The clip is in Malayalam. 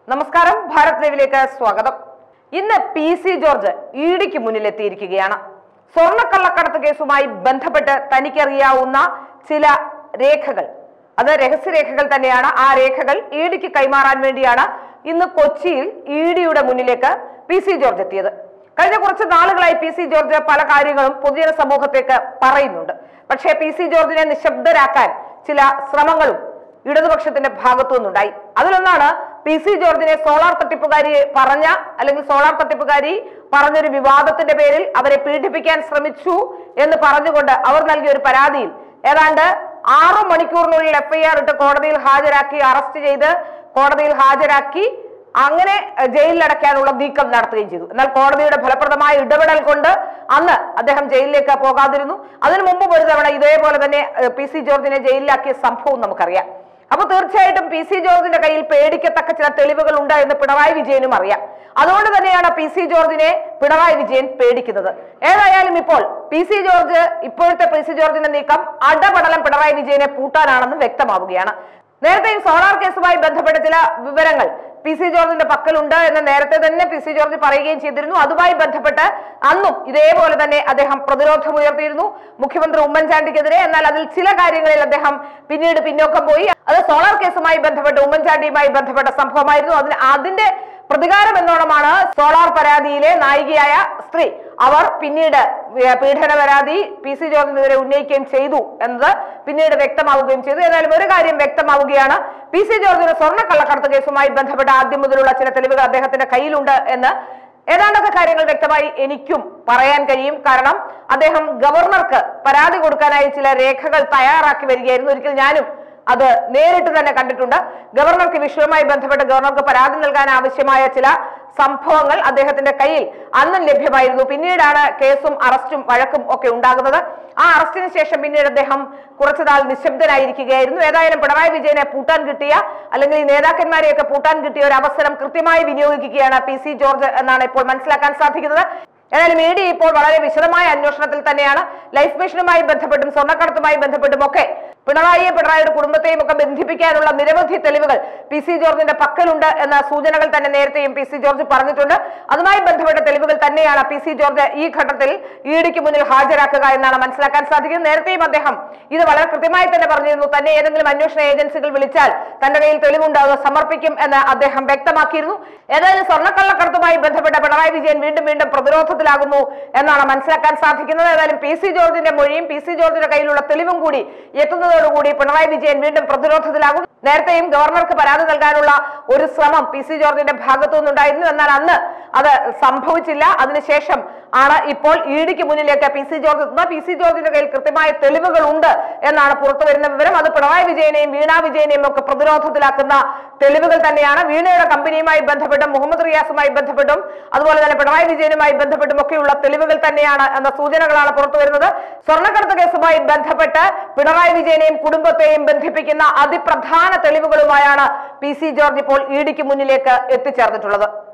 നമസ്കാരം ഭാരത് ലൈവിലേക്ക് സ്വാഗതം ഇന്ന് പി സി ജോർജ് ഇ ഡിക്ക് മുന്നിലെത്തിയിരിക്കുകയാണ് സ്വർണ്ണക്കള്ളക്കടത്ത് കേസുമായി ബന്ധപ്പെട്ട് തനിക്കറിയാവുന്ന ചില രേഖകൾ അത് രഹസ്യരേഖകൾ തന്നെയാണ് ആ രേഖകൾ ഇ ഡിക്ക് കൈമാറാൻ വേണ്ടിയാണ് ഇന്ന് കൊച്ചിയിൽ ഇ ഡിയുടെ മുന്നിലേക്ക് പി സി ജോർജ് എത്തിയത് കഴിഞ്ഞ കുറച്ച് നാളുകളായി പി സി ജോർജ് പല കാര്യങ്ങളും പൊതുജന സമൂഹത്തേക്ക് പറയുന്നുണ്ട് പക്ഷേ പി സി ജോർജിനെ നിശബ്ദരാക്കാൻ ചില ശ്രമങ്ങളും ഇടതുപക്ഷത്തിന്റെ ഭാഗത്തു നിന്നുണ്ടായി അതിലൊന്നാണ് പി സി ജോർജിനെ സോളാർ തട്ടിപ്പുകാരി പറഞ്ഞ അല്ലെങ്കിൽ സോളാർ തട്ടിപ്പുകാരി പറഞ്ഞൊരു വിവാദത്തിന്റെ പേരിൽ അവരെ പീഡിപ്പിക്കാൻ ശ്രമിച്ചു എന്ന് പറഞ്ഞുകൊണ്ട് അവർ നൽകിയ ഒരു പരാതിയിൽ ഏതാണ്ട് ആറു മണിക്കൂറിനുള്ളിൽ എഫ്ഐആർ ഇട്ട് കോടതിയിൽ ഹാജരാക്കി അറസ്റ്റ് ചെയ്ത് കോടതിയിൽ ഹാജരാക്കി അങ്ങനെ അഹ് ജയിലിലടയ്ക്കാനുള്ള നീക്കം നടത്തുകയും ചെയ്തു എന്നാൽ കോടതിയുടെ ഫലപ്രദമായ ഇടപെടൽ കൊണ്ട് അന്ന് അദ്ദേഹം ജയിലിലേക്ക് പോകാതിരുന്നു അതിനു മുമ്പും ഒരു തവണ ഇതേപോലെ തന്നെ അഹ് പി സി ജോർജിനെ ജയിലിലാക്കിയ സംഭവം നമുക്കറിയാം അപ്പൊ തീർച്ചയായിട്ടും പി സി ജോർജിന്റെ കയ്യിൽ പേടിക്കത്തക്ക ചില തെളിവുകൾ ഉണ്ട് എന്ന് പിണറായി വിജയനും അറിയാം അതുകൊണ്ട് തന്നെയാണ് പി സി ജോർജിനെ പിണറായി വിജയൻ പേടിക്കുന്നത് ഏതായാലും ഇപ്പോൾ പി സി ജോർജ് ഇപ്പോഴത്തെ പി സി ജോർജിന്റെ നീക്കം അടപടലം പിണറായി വിജയനെ പൂട്ടാനാണെന്ന് വ്യക്തമാവുകയാണ് നേരത്തെയും സോളാർ കേസുമായി ബന്ധപ്പെട്ട ചില വിവരങ്ങൾ പി സി ജോർജിന്റെ പക്കലുണ്ട് എന്ന് നേരത്തെ തന്നെ പി സി ജോർജ് പറയുകയും ചെയ്തിരുന്നു അതുമായി ബന്ധപ്പെട്ട് അന്നും ഇതേപോലെ തന്നെ അദ്ദേഹം പ്രതിരോധം ഉയർത്തിയിരുന്നു മുഖ്യമന്ത്രി ഉമ്മൻചാണ്ടിക്കെതിരെ എന്നാൽ അതിൽ ചില കാര്യങ്ങളിൽ അദ്ദേഹം പിന്നീട് പിന്നോക്കം പോയി അത് സോളാർ കേസുമായി ബന്ധപ്പെട്ട് ഉമ്മൻചാണ്ടിയുമായി ബന്ധപ്പെട്ട സംഭവമായിരുന്നു അതിന് അതിന്റെ പ്രതികാരം എന്നോണമാണ് സോളാർ പരാതിയിലെ നായികയായ സ്ത്രീ അവർ പിന്നീട് ഏർ പീഡന പരാതി പി സി ജോർജിനെതിരെ ഉന്നയിക്കുകയും ചെയ്തു എന്നത് പിന്നീട് വ്യക്തമാവുകയും ചെയ്തു ഏതായാലും ഒരു കാര്യം വ്യക്തമാവുകയാണ് പി സി ജോർജിന് സ്വർണ്ണ കള്ളക്കടത്ത് കേസുമായി ബന്ധപ്പെട്ട ആദ്യം മുതലുള്ള ചില തെളിവുകൾ അദ്ദേഹത്തിന്റെ കയ്യിലുണ്ട് എന്ന് ഏതാണ്ടൊക്കെ കാര്യങ്ങൾ വ്യക്തമായി എനിക്കും പറയാൻ കഴിയും കാരണം അദ്ദേഹം ഗവർണർക്ക് പരാതി കൊടുക്കാനായി ചില രേഖകൾ തയ്യാറാക്കി വരികയായിരുന്നു ഒരിക്കൽ ഞാനും അത് നേരിട്ട് തന്നെ കണ്ടിട്ടുണ്ട് ഗവർണർക്ക് വിഷയവുമായി ബന്ധപ്പെട്ട് ഗവർണർക്ക് പരാതി നൽകാൻ ആവശ്യമായ ചില സംഭവങ്ങൾ അദ്ദേഹത്തിന്റെ കയ്യിൽ അന്നും ലഭ്യമായിരുന്നു പിന്നീടാണ് കേസും അറസ്റ്റും വഴക്കും ഒക്കെ ഉണ്ടാകുന്നത് ആ അറസ്റ്റിന് ശേഷം പിന്നീട് അദ്ദേഹം കുറച്ചുനാൾ നിശബ്ദനായിരിക്കുകയായിരുന്നു ഏതായാലും പിണറായി വിജയനെ പൂട്ടാൻ കിട്ടിയ അല്ലെങ്കിൽ ഈ നേതാക്കന്മാരെയൊക്കെ പൂട്ടാൻ കിട്ടിയ ഒരു അവസരം കൃത്യമായി വിനിയോഗിക്കുകയാണ് പി സി ജോർജ് എന്നാണ് ഇപ്പോൾ മനസ്സിലാക്കാൻ സാധിക്കുന്നത് ഏതായാലും ഇ ഡി ഇപ്പോൾ വളരെ വിശദമായ അന്വേഷണത്തിൽ തന്നെയാണ് ലൈഫ് മിഷനുമായി ബന്ധപ്പെട്ടും സ്വർണ്ണക്കടത്തുമായി ബന്ധപ്പെട്ടും ഒക്കെ പിണറായിയെ പിണറായിയുടെ കുടുംബത്തെയും ഒക്കെ ബന്ധിപ്പിക്കാനുള്ള നിരവധി തെളിവുകൾ പി സി ജോർജിന്റെ പക്കലുണ്ട് എന്ന സൂചനകൾ തന്നെ നേരത്തെയും പി സി ജോർജ് പറഞ്ഞിട്ടുണ്ട് അതുമായി ബന്ധപ്പെട്ട തെളിവുകൾ തന്നെയാണ് പി സി ജോർജ് ഈ ഘട്ടത്തിൽ ഇ ഡിക്ക് മുന്നിൽ ഹാജരാക്കുക എന്നാണ് മനസ്സിലാക്കാൻ സാധിക്കുന്നത് നേരത്തെയും അദ്ദേഹം ഇത് വളരെ കൃത്യമായി തന്നെ പറഞ്ഞിരുന്നു തന്നെ ഏതെങ്കിലും അന്വേഷണ ഏജൻസികൾ വിളിച്ചാൽ തന്റെ കയ്യിൽ തെളിവുണ്ട് അത് സമർപ്പിക്കും എന്ന് അദ്ദേഹം വ്യക്തമാക്കിയിരുന്നു ഏതായാലും സ്വർണ്ണക്കള്ളക്കടത്തുമായി ബന്ധപ്പെട്ട പിണറായി വിജയൻ വീണ്ടും വീണ്ടും പ്രതിരോധത്തിലാകുന്നു എന്നാണ് മനസ്സിലാക്കാൻ സാധിക്കുന്നത് ഏതായാലും പി സി ജോർജിന്റെ മൊഴിയും പി സി ജോർജിന്റെ കയ്യിലുള്ള തെളിവും കൂടി എത്തുന്നതോടുകൂടി പിണറായി വിജയൻ വീണ്ടും പ്രതിരോധത്തിലാകും നേരത്തെയും ഗവർണർക്ക് പരാതി നൽകാനുള്ള ഒരു ശ്രമം പി സി ജോർജിന്റെ ഭാഗത്തു നിന്നുണ്ടായിരുന്നു എന്നാൽ അന്ന് അത് സംഭവിച്ചില്ല അതിനുശേഷം ആണ് ഇപ്പോൾ ഇ ഡിക്ക് മുന്നിലേക്ക് പി സി ജോർജ് എത്തുന്നത് പി സി ജോർജിന്റെ കയ്യിൽ കൃത്യമായ തെളിവുകൾ ഉണ്ട് എന്നാണ് പുറത്തു വരുന്ന വിവരം അത് പിണറായി വിജയനെയും വീണ വിജയനെയും ഒക്കെ പ്രതിരോധത്തിലാക്കുന്ന തെളിവുകൾ തന്നെയാണ് വീണയുടെ കമ്പനിയുമായി ബന്ധപ്പെട്ടും മുഹമ്മദ് റിയാസുമായി ബന്ധപ്പെട്ടും അതുപോലെ തന്നെ പിണറായി വിജയനുമായി ബന്ധപ്പെട്ടും ഒക്കെയുള്ള തെളിവുകൾ തന്നെയാണ് എന്ന സൂചനകളാണ് പുറത്തു വരുന്നത് സ്വർണ്ണക്കടത്ത് കേസുമായി ബന്ധപ്പെട്ട് പിണറായി വിജയനെയും കുടുംബത്തെയും ബന്ധിപ്പിക്കുന്ന അതിപ്രധാന തെളിവുകളുമായാണ് പി സി ജോർജ് ഇപ്പോൾ ഇ ഡിക്ക് മുന്നിലേക്ക് എത്തിച്ചേർന്നിട്ടുള്ളത്